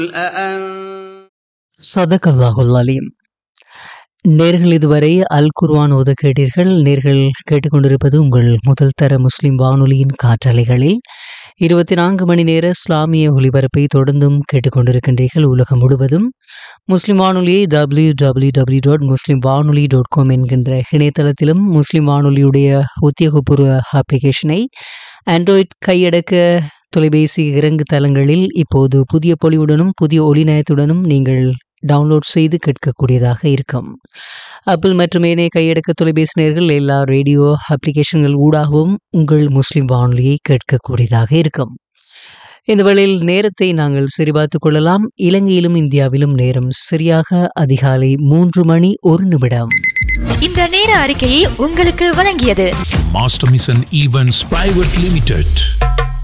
أأنت சதகல்லாஹுல் அலீம் நேர்கள் இதுவரை அல் குர்ஆன் ஓத கேட்டீர்கள் நேர்கள் கேட்டுக்கொண்டிருப்பது உங்கள் முதல் தர முஸ்லிம் வானொலியின் காற்றலைகளில் இருபத்தி நான்கு மணி நேர இஸ்லாமிய ஒலிபரப்பை தொடர்ந்தும் கேட்டுக்கொண்டிருக்கின்றீர்கள் உலகம் முழுவதும் முஸ்லிம் வானொலியை W W W dot Muslim வானொலி டாட் காம் என்கின்ற இணையதளத்திலும் முஸ்லிம் வானொலியுடைய உத்தியோகபூர்வ அப்ளிகேஷனை ஆண்ட்ராய்ட் கையடக்க தொலைபேசி இறங்கு தளங்களில் இப்போது புதிய பொலிவுடனும் புதிய ஒளிநயத்துடனும் நீங்கள் டவுன்லோட் செய்து கேட்கக்கூடியதாக இருக்கும் ஆப்பிள் மற்றும் ஏனைய கையடக்க தொலைபேசி நேர்கள் எல்லா ரேடியோ அப்ளிகேஷன்கள் ஊடாகவும் உங்கள் முஸ்லிம் வானொலியை கேட்கக்கூடியதாக இருக்கும் இந்த வேளையில் நேரத்தை நாங்கள் சரிபார்த்துக் கொள்ளலாம் இலங்கையிலும் இந்தியாவிலும் நேரம் சரியாக அதிகாலை மூன்று மணி ஒரு நிமிடம் இந்த நேர அறிக்கையை உங்களுக்கு வழங்கியது Master Mission Events Private Limited.